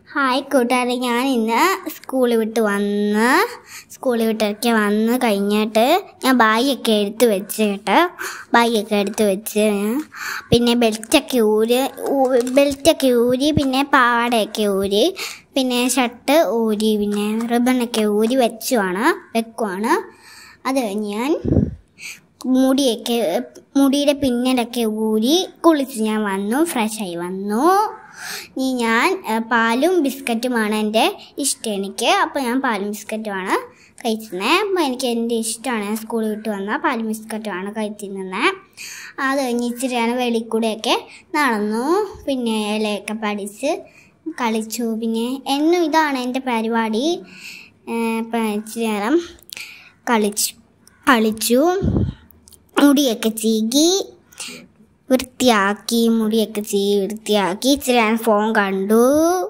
hi കൂട്ടുകാരെ ഞാൻ ഇന്ന് സ്കൂളിൽ വിട്ട് വന്ന് സ്കൂളിൽ വിട്ടൊക്കെ വന്ന് കഴിഞ്ഞിട്ട് ഞാൻ ബാഗൊക്കെ എടുത്ത് വെച്ച് കേട്ടോ ബാഗൊക്കെ എടുത്ത് വെച്ച് പിന്നെ ബെൽറ്റൊക്കെ ഊരി ഊ- ബെൽറ്റൊക്കെ ഊരി പിന്നെ പാവാടയൊക്കെ ഊരി പിന്നെ ഷർട്ട് ഊരി പിന്നെ റിബണൊക്കെ ഊരി വെച്ചുവാണ് വെക്കുവാണ് അത് കഴിഞ്ഞ് ഞാൻ മുടിയൊക്കെ മുടിയുടെ പിന്നലൊക്കെ ഊരി കുളിച്ച് ഞാൻ വന്നു ഫ്രഷായി വന്നു ഇനി ഞാൻ ഏ, പാലും ബിസ്ക്കറ്റുമാണ് എൻ്റെ ഇഷ്ടം എനിക്ക് അപ്പോൾ ഞാൻ പാലും ബിസ്ക്കറ്റുമാണ് കഴിച്ചിരുന്നത് അപ്പോൾ എനിക്ക് എൻ്റെ ഇഷ്ടമാണ് സ്കൂളിൽ വിട്ട് വന്നാൽ പാലും ബിസ്ക്കറ്റുമാണ് കഴിച്ചിരുന്നത് അത് കഴിഞ്ഞ് ഇച്ചിരിയാണ് വെളിയിൽ കൂടെയൊക്കെ നടന്നു പിന്നെ ഇലയൊക്കെ പഠിച്ച് കളിച്ചു പിന്നെ എന്നും ഇതാണ് എൻ്റെ പരിപാടി ഏ, ഇപ്പം ഇച്ചിരി നേരം കളിച്ചു കളിച്ചു മുടിയൊക്കെ ചീകി വൃത്തിയാക്കി മുടിയൊക്കെ ചീകി വൃത്തിയാക്കി ഇച്ചിരി ഞാൻ ഫോൺ കണ്ടു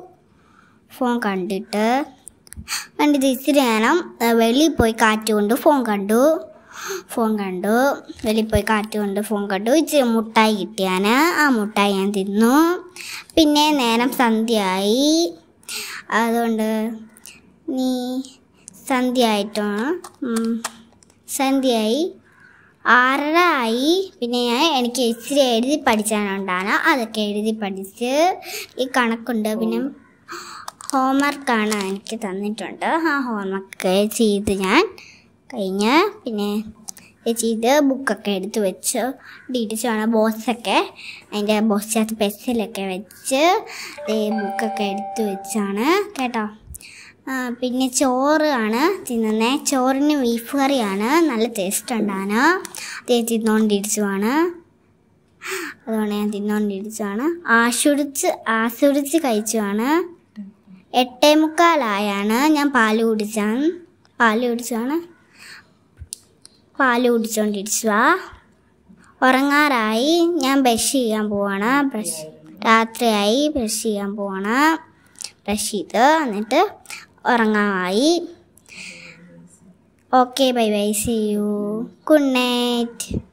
ഫോൺ കണ്ടിട്ട് കണ്ടിട്ട് ഇച്ചിരി നേരം ഏ, വെളിയിൽ പോയി കാറ്റ് കൊണ്ട് ഫോൺ കണ്ടു ഫോൺ കണ്ടു വെളിയിൽ പോയി കാറ്റ് കൊണ്ട് ഫോൺ കണ്ടു ഇച്ചിരി മുട്ടായി കിട്ടിയാണ് ആ മുട്ടായി ഞാൻ തിന്നു പിന്നെ നേരം സന്ധ്യയായി അതുകൊണ്ട് നീ സന്ധ്യയായിട്ടാണ് ഉം, സന്ധ്യയായി ആറര ആയി പിന്നെ ഞാൻ എനിക്ക് ഇച്ചിരി എഴുതി പഠിച്ചാനുണ്ടാണ് അതൊക്കെ എഴുതി പഠിച്ച് ഈ കണക്കുണ്ട് പിന്നെ ഹോംവർക്കാണ് എനിക്ക് തന്നിട്ടുണ്ട് ആ ഹോംവർക്ക് ചെയ്ത് ഞാൻ കഴിഞ്ഞ് പിന്നെ ഇത് ചെയ്ത് ബുക്കൊക്കെ എടുത്ത് വെച്ച് ഡീറ്റെയിൽസാണ് ബോക്സൊക്കെ അതിൻ്റെ ബോക്സിനകത്ത് പെൻസിലൊക്കെ വെച്ച് ദേ ബുക്കൊക്കെ എടുത്ത് വെച്ചാണ് കേട്ടോ ആ, പിന്നെ ചോറ് ആണ് തിന്നുന്നത് ചോറിന് ബീഫ് കറിയാണ് നല്ല ടേസ്റ്റ് ഉണ്ടാണ് അത് ഞാൻ തിന്നുകൊണ്ടിരിച്ചുവാണ് അതുകൊണ്ട് ഞാൻ തിന്നുകൊണ്ടിരിച്ചുവാണ് ആസ്വദിച്ച് ആസ്വദിച്ച് കഴിച്ചുവാണ് എട്ടേ മുക്കാലായാണ് ഞാൻ പാല് കുടിച്ചാണ് പാല് കുടിച്ചാണ് പാല് കുടിച്ചുകൊണ്ടിരിച്ചുവാ ഉറങ്ങാറായി ഞാൻ ബ്രഷ് ചെയ്യാൻ പോവാണ് ബ്രഷ് രാത്രിയായി ബ്രഷ് ചെയ്യാൻ പോവാണ് ബ്രഷ് ചെയ്ത് എന്നിട്ട് ഉറങ്ങാമായി okay bye bye see you good night